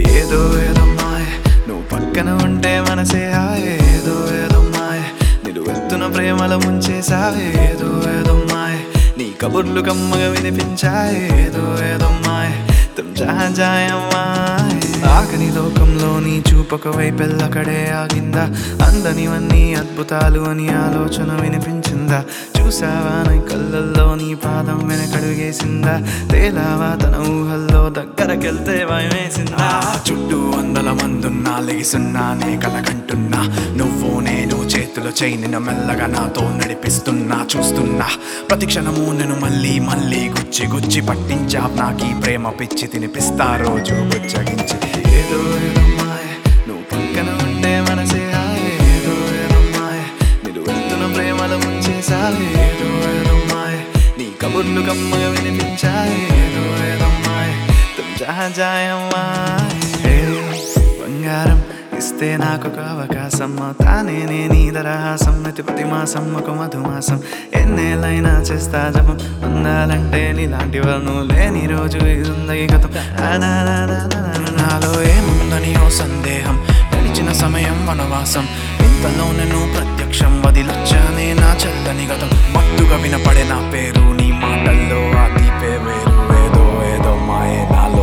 ఏదో ఏదో మాయ నువ్వు పక్కన ఉంటే మనసే హాయ్ ఏదో ఏదో మాయ నిన్ను ఎత్తున ప్రేమల ముంచేసావే ఏదో ఏదో మాయ నీ కబుర్లు కమ్మగా వినిపించాయి ఏదో ఏదో మాయ తుమ్ జహా జాయ మాయ ఆకని లోకంలో నీ చూపక వైపెల్లకడే ఆగిందా అందనివన్నీ అద్భుతాలు అని ఆలోచన వినిపించిందా చూసావా నీ కళ్ళల్లో నీ పాదం వెనకడుగేసిందా తేలావా తన ఊహల్లో దగ్గరకెళ్తే భయమేసిందా చుట్టూ వందల మందున్నా లెగిసున్నానే కలకంటున్నా నువ్వు నేను చేతులు చేయి నిన్ను మెల్లగా నాతో నడిపిస్తున్నా చూస్తున్నా ప్రతి క్షణము నేను మళ్ళీ మళ్ళీ గుచ్చి గుచ్చి పట్టించా నాకీ ప్రేమ పిచ్చి తినిపిస్తా రోజు బుచ్చగించి ఏదో ఏదో మాయ నువ్వు పక్కన ఉంటే మనసే హాయ్ ఏదో ఏదో మాయ నిన్ను వెళ్తున్న ప్రేమల ముంచేసావే ఏదో ఏదో మాయ నీ కబుర్లు కమ్మగా వినిపించాయి ఏదో ఏదో మాయ తుమ్ జహా జాయ మాయ ఏ బంగారం ఇస్తే నాకొక అవకాశం తానే నే నీ దరహాసం అతి ప్రతి మాసం ఒక మధుమాసం ఎన్నేళ్ళైనా చేస్తా జపం అందాలంటే నీలాంటి వాళ్ళు లేని రోజు ఇదుంది గతం ఆ నా నా నా నా నా నాలో ఏముందని ఓ సందేహం గడిచిన సమయం వనవాసం ఇంతలో నేను ప్రత్యక్షం వదిలొచ్చానే నా చల్లని గతం మత్తుగా వినపడే నా పేరు నీ మాటల్లో ఆ తీపే వేరు ఏదో ఏదో మాయే నాలో